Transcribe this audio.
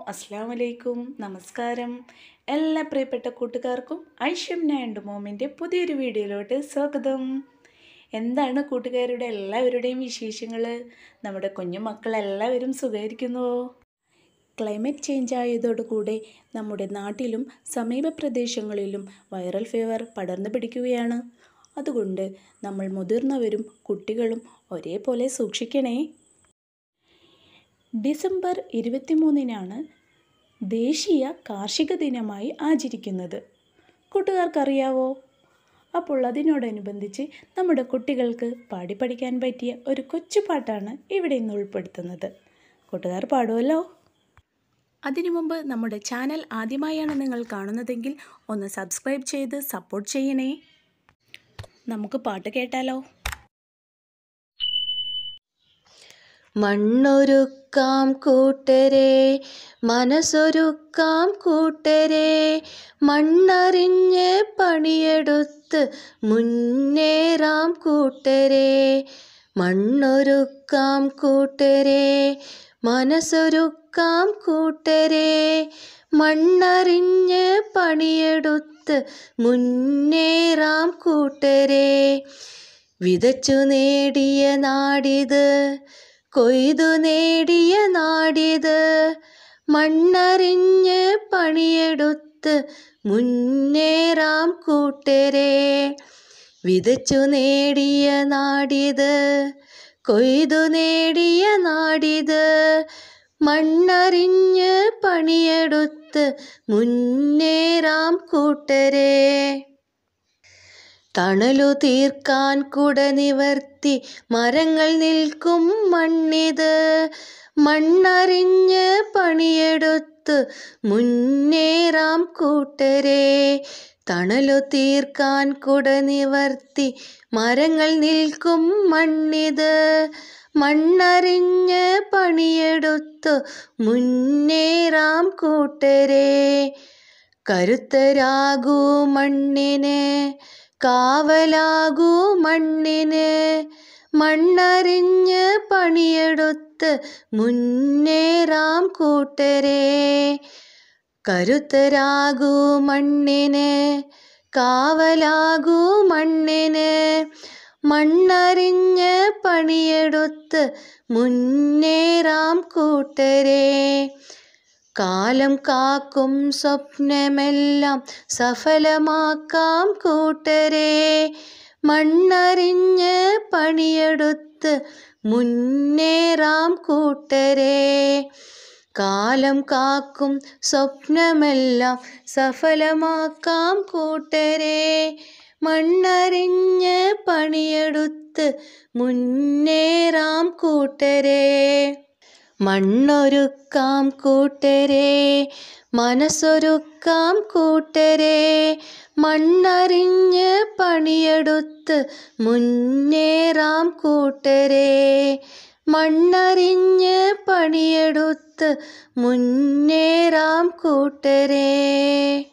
അസ്സാം വലൈക്കും നമസ്കാരം എല്ലാ പ്രിയപ്പെട്ട കൂട്ടുകാർക്കും ഐഷംന ആൻഡ് മോമിൻ്റെ പുതിയൊരു വീഡിയോയിലോട്ട് സ്വാഗതം എന്താണ് കൂട്ടുകാരുടെ എല്ലാവരുടെയും വിശേഷങ്ങൾ നമ്മുടെ കുഞ്ഞു മക്കളെല്ലാവരും സുഖമായിരിക്കുന്നുവോ ക്ലൈമറ്റ് ചേഞ്ച് ആയതോടുകൂടെ നമ്മുടെ നാട്ടിലും സമീപ പ്രദേശങ്ങളിലും വൈറൽ ഫീവർ പടർന്നു പിടിക്കുകയാണ് അതുകൊണ്ട് നമ്മൾ മുതിർന്നവരും കുട്ടികളും ഒരേപോലെ സൂക്ഷിക്കണേ ഡിസംബർ ഇരുപത്തിമൂന്നിനാണ് ദേശീയ കാർഷിക ദിനമായി ആചരിക്കുന്നത് കൂട്ടുകാർക്കറിയാവോ അപ്പോൾ അതിനോടനുബന്ധിച്ച് നമ്മുടെ കുട്ടികൾക്ക് പാടി പഠിക്കാൻ പറ്റിയ ഒരു കൊച്ചു പാട്ടാണ് ഇവിടെ ഇന്ന് ഉൾപ്പെടുത്തുന്നത് കൂട്ടുകാർ പാടുമല്ലോ അതിനു മുമ്പ് നമ്മുടെ ചാനൽ ആദ്യമായാണ് നിങ്ങൾ കാണുന്നതെങ്കിൽ ഒന്ന് സബ്സ്ക്രൈബ് ചെയ്ത് സപ്പോർട്ട് ചെയ്യണേ നമുക്ക് പാട്ട് കേട്ടാലോ മണ്ണൊരുക്കാം കൂട്ടരെ മനസ്സൊരുക്കാം കൂട്ടരെ മണ്ണറിഞ്ഞ് പണിയെടുത്ത് മുന്നേറാം കൂട്ടരെ മണ്ണൊരുക്കാം കൂട്ടരെ മനസ്സൊരുക്കാം കൂട്ടരെ മണ്ണറിഞ്ഞ് പണിയെടുത്ത് മുന്നേറാം കൂട്ടരെ വിതച്ചു നേടിയ നാടിത് കൊയ്തു നേടിയ നാടിത് മണ്ണറിഞ്ഞ് പണിയെടുത്ത് മുന്നേറാം കൂട്ടരെ വിതച്ചു നേടിയ നാടിത് കൊയ്തു നേടിയ നാടിത് മണ്ണറിഞ്ഞ് പണിയെടുത്ത് മുന്നേറാം കൂട്ടരെ തണലു തീർക്കാൻ കുട നിവർത്തി മരങ്ങൾ നിൽക്കും മണ്ണിത് മണ്ണറിഞ്ഞ് പണിയെടുത്ത് മുന്നേറാം കൂട്ടരെ തണലു തീർക്കാൻ കുട നിവർത്തി മരങ്ങൾ നിൽക്കും മണ്ണിത് മണ്ണറിഞ്ഞ് പണിയെടുത്തു മുന്നേറാം കൂട്ടരെ കരുത്തരാകൂ മണ്ണിന് കാവലാകൂ മണ്ണിന് മണ്ണറിഞ്ഞ് പണിയെടുത്ത് മുന്നേറാം കൂട്ടരെ കരുത്തരാകൂ മണ്ണിന് കാവലാകൂ മണ്ണിന് മണ്ണറിഞ്ഞ് പണിയെടുത്ത് മുന്നേറാം കൂട്ടരെ കാലം കാക്കും സ്വപ്നമെല്ലാം സഫലമാക്കാം കൂട്ടരെ മണ്ണറിഞ്ഞ് പണിയെടുത്ത് മുന്നേറാം കൂട്ടരെ കാലം കാക്കും സ്വപ്നമെല്ലാം സഫലമാക്കാം കൂട്ടരെ മണ്ണറിഞ്ഞ് പണിയെടുത്ത് മുന്നേറാം കൂട്ടരെ മണ്ണൊരുക്കാം കൂട്ടരെ മനസ്സൊരുക്കാം കൂട്ടരെ മണ്ണറിഞ്ഞ് പണിയെടുത്ത് മുന്നേറാം കൂട്ടരെ മണ്ണറിഞ്ഞ് പണിയെടുത്ത് മുന്നേറാം കൂട്ടരെ